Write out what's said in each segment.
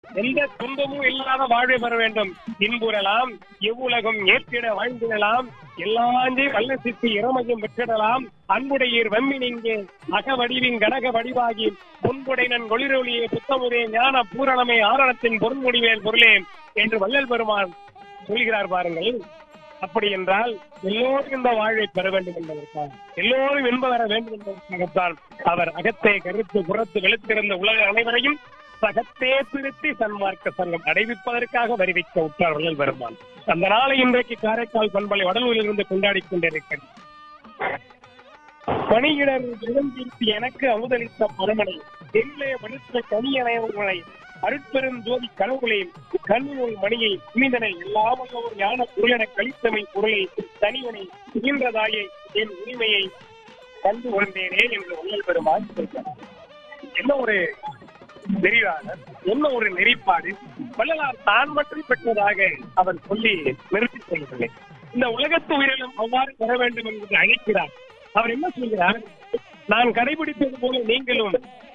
எந்த துன்பமும் இல்லாத வாழ்வை பெற வேண்டும் இன்புறலாம் எவ்வுலகம் ஏற்றிட வாழ்ந்திடலாம் எல்லாஞ்சே வல்ல சித்தி இறமையும் பெற்றிடலாம் அன்புடையீர் வெம்மி நீங்கே அகவடிவின் கனக வடிவாகி முன்புடைனன் ஒளிரொளியே புத்தமுதே ஞான பூரணமே ஆரணத்தின் பொருண்முடிவேல் பொருளே என்று வள்ளல் பெருமான் சொல்கிறார் பாருங்கள் அப்படி என்றால் எல்லோரும் இந்த வாழ்வை பெற வேண்டும் என்பதற்காக எல்லோரும் இன்ப வர வேண்டும் என்பதற்காகத்தான் அவர் அகத்தை கருத்து புறத்து வெளுத்திருந்த உலக அனைவரையும் சகத்தே திருத்தி சன்மார்க்க சங்கம் அடைவிப்பதற்காக வருவிக்க உற்றார் வள்ளல் பெருமான் அந்த நாளை இன்றைக்கு காரைக்கால் பண்பலை வடலூரில் இருந்து கொண்டாடிக் கொண்டிருக்கிறது பணியிடர் இளந்தீர்த்தி எனக்கு அமுதளித்த பரமனை எல்லே வடுத்த கனியனைவர்களை அருட்பெரும் ஜோதி கடவுளை கண்ணுள் மணியை புனிதனை எல்லாம் ஒரு ஞான பொருளென கழித்தமை பொருளை தனியனை துகின்றதாயே என் உரிமையை கண்டு கொண்டேனே என்று வள்ளல் பெருமான் சொல்கிறார் என்ன ஒரு நெறிவாளர் என்ன ஒரு நெறிப்பாடு வள்ளலார் தான் பற்றி பெற்றதாக அவர் சொல்லி நிறுத்திக் கொள்ளவில்லை இந்த உலகத்து உயிரிலும் அவ்வாறு பெற வேண்டும் என்று அழைக்கிறார் அவர் என்ன சொல்கிறார் நான் கடைபிடித்தது போல நீங்களும்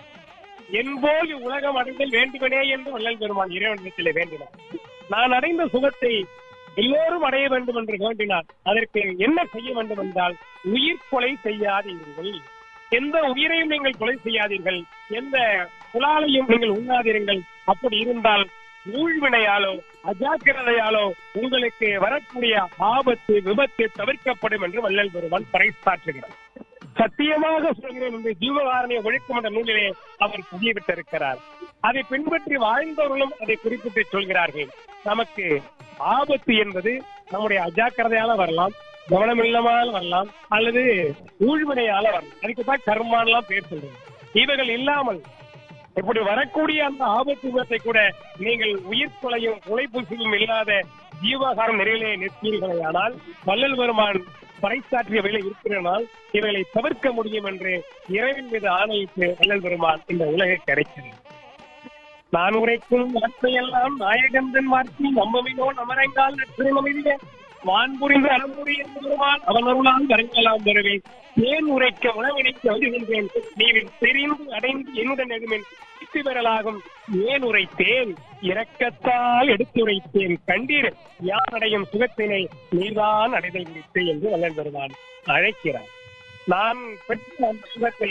என்போல் உலகம் அடைதல் வேண்டுமெனே என்று வள்ளல் பெருமான் இறைவனிடத்திலே வேண்டினார் நான் அடைந்த சுகத்தை எல்லோரும் அடைய வேண்டும் என்று வேண்டினார் அதற்கு என்ன செய்ய வேண்டும் என்றால் உயிர் கொலை செய்யாதீர்கள் எந்த உயிரையும் நீங்கள் கொலை செய்யாதீர்கள் எந்த புலாலையும் நீங்கள் உண்ணாதீர்கள் அப்படி இருந்தால் ஊழ்வினையாலோ அஜாக்கிரதையாலோ உங்களுக்கு வரக்கூடிய ஆபத்து விபத்து தவிர்க்கப்படும் என்று வள்ளல் பெருமான் பறைசாற்றுகிறார் சத்தியமாக சொல்கிறேன் என்று ஜீவகாரணிய ஒழுக்கம் என்ற நூலிலே அவர் பதிவிட்டிருக்கிறார் அதை பின்பற்றி வாழ்ந்தவர்களும் அதை குறிப்பிட்டு சொல்கிறார்கள் நமக்கு ஆபத்து என்பது நம்முடைய அஜாக்கிரதையால வரலாம் கவனம் இல்லாமல் வரலாம் அல்லது ஊழ்வினையால வரலாம் அதுக்கு தான் கர்மான்லாம் பேர் சொல்றோம் இவைகள் இல்லாமல் இப்படி வரக்கூடிய அந்த ஆபத்து விபத்தை கூட நீங்கள் உயிர் கொலையும் உழைப்பூசியும் இல்லாத ஜீவாகாரம் நிறையிலே நிற்பீர்களே ஆனால் வள்ளல் பெருமான் பறைசாற்றிய வேலை இருக்கிறனால் இவைகளை தவிர்க்க முடியும் என்று இறைவன் மீது ஆணையிட்டு வள்ளல் பெருமான் இந்த உலகை கிடைக்கிறது நான் உரைக்கும் வார்த்தையெல்லாம் நாயகந்தன் வார்த்தை நம்பமினோ நமரங்கால் நற்று நமிதிய வான் புரிந்து அறம்புரி என்று வருவான் அவன் அருளால் வரங்கலாம் வருவேன் ஏன் உரைக்க உணவடைக்க வருகின்றேன் நீரில் தெரிந்து அடைந்து என்னுடன் எதுமென் சித்தி பெறலாகும் ஏன் உரைத்தேன் இரக்கத்தால் எடுத்துரைத்தேன் கண்டீர் யார் அடையும் சுகத்தினை நீர்தான் அடைதல் விடுத்து என்று வல்லன் பெருமான் அழைக்கிறார் நான் பெற்ற அந்த சுகத்தை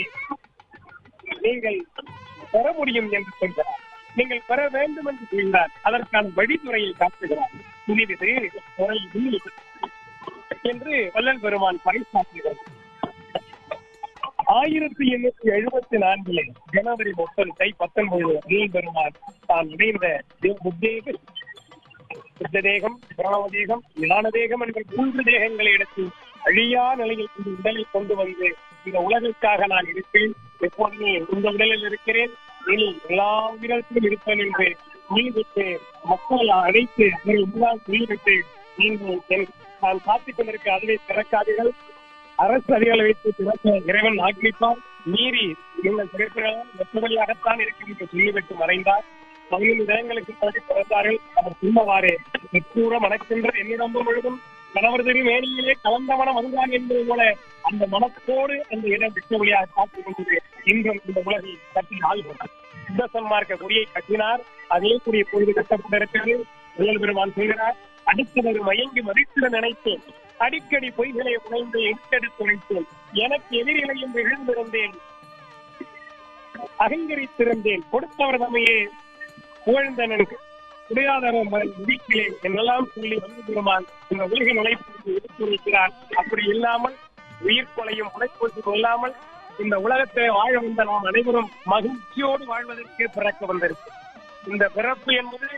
நீங்கள் பெற முடியும் என்று சொல்கிறார் நீங்கள் பெற வேண்டும் என்று சொல்கிறார் அதற்கான வழிமுறையை காட்டுகிறார் துணிவிது முறை உள்ளிது என்று வல்லல் பெருமான் பறைசாற்றுகிறார் ஆயிரத்தி எண்ணூத்தி எழுபத்தி நான்கிலே ஜனவரி முப்பது தை பத்தொன்பது வல்லல் பெருமான் தான் இணைந்த தே- புத்தேக புத்த தேகம் பிரணவ தேகம் ஞான தேகம் என்ற மூன்று தேகங்களை எடுத்து அழியா நிலையில் இந்த உடலை கொண்டு வந்து இந்த உலகிற்காக நான் இருப்பேன் எப்போதுமே இந்த உடலில் இருக்கிறேன் இனி எல்லா உயிரிழத்திலும் இருப்பேன் என்று சொல்லிவிட்டு மக்கள் அழைத்து ஒரு முன்னாள் சொல்லிவிட்டு நீங்கள் என் நான் காத்துக் கொண்டிருக்க அதுவே திறக்காதீர்கள் அரசு அதிகாரி வைத்து திறக்க இறைவன் ஆக்கிரிப்பார் மீறி நீங்கள் திறப்பினால் வெப்பவழியாகத்தான் இருக்கும் என்று சொல்லிவிட்டு மறைந்தார் பதினைந்து தினங்களுக்கு பிறகு பிறந்தார்கள் அவர் சொன்னவாறு நெற்கூற மணக்கின்ற என்னிடம்பு முழுதும் கணவர்தறி மேனியிலே கலந்த மனம் அதுதான் என்பது போல அந்த மனத்தோடு அந்த இடம் விட்டு வழியாக காத்துக் கொண்டது இன்றும் இந்த உலகில் கட்டி ஆள்கிறார் சுத்தசன்மார்க்க கொடியை கட்டினார் அதே கொடிய பொழுது கட்டப்பட்டிருக்கிறது வள்ளல் பெருமான் சொல்கிறார் அடுத்தவர் மயங்கி மதித்திட நினைத்தேன் அடிக்கடி பொய்களை உணைந்து எடுத்தெடுத்து உழைத்தேன் எனக்கு எதிரிலை என்று எழுந்திருந்தேன் அகங்கரித்திருந்தேன் கொடுத்தவர் தம்மையே புகழ்ந்தனன் குடியாதவன் முடிக்கிறேன் என்றெல்லாம் சொல்லி வந்து பெருமான் இந்த உலக நுழைப்பு எடுத்துரைக்கிறார் அப்படி இல்லாமல் உயிர் கொலையும் உழைப்போச்சும் இல்லாமல் இந்த உலகத்தை வாழ வந்த நாம் அனைவரும் மகிழ்ச்சியோடு வாழ்வதற்கு பிறக்க வந்திருக்கு இந்த பிறப்பு என்பது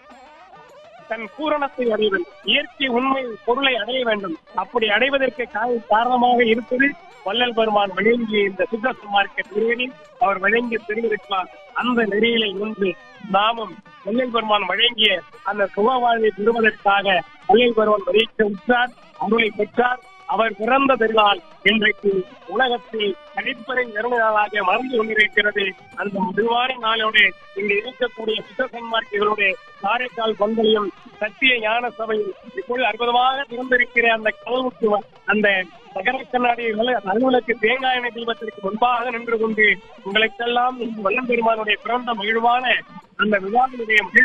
தன் பூரணத்தை அடைவது இயற்கை உண்மை பொருளை அடைய வேண்டும் அப்படி அடைவதற்கு கா- காரணமாக இருப்பது வள்ளல் பெருமான் வழங்கிய இந்த சுத்த மார்க்க திருவனில் அவர் வழங்கிய திருவிருப்பார் அந்த நெறியிலே இன்று நாமும் வள்ளல் பெருமான் வழங்கிய அந்த சுக வாழ்வை பெறுவதற்காக வள்ளல் பெருமான் வகிக்க உற்றார் அருளை பெற்றார் அவர் பிறந்த திருநாள் இன்றைக்கு உலகத்தில் அடிப்படை நிறுவனங்களாக மறந்து கொண்டிருக்கிறது அந்த திருவாரி நாளோடு இங்கு இருக்கக்கூடிய சுத்த சன்மார்க்கிகளோடு காரைக்கால் பந்தலையும் சத்திய ஞான சபை இப்பொழுது அற்புதமாக திறந்திருக்கிற அந்த கதவுக்கு வ- அந்த நகர கண்ணாடிகள் அலுவலக தேங்காய் எண்ணெய் தீபத்திற்கு முன்பாக நின்று கொண்டு உங்களுக்கெல்லாம் வல்லம் பெருமானுடைய பிறந்த மகிழ்வான அந்த விவாதனுடைய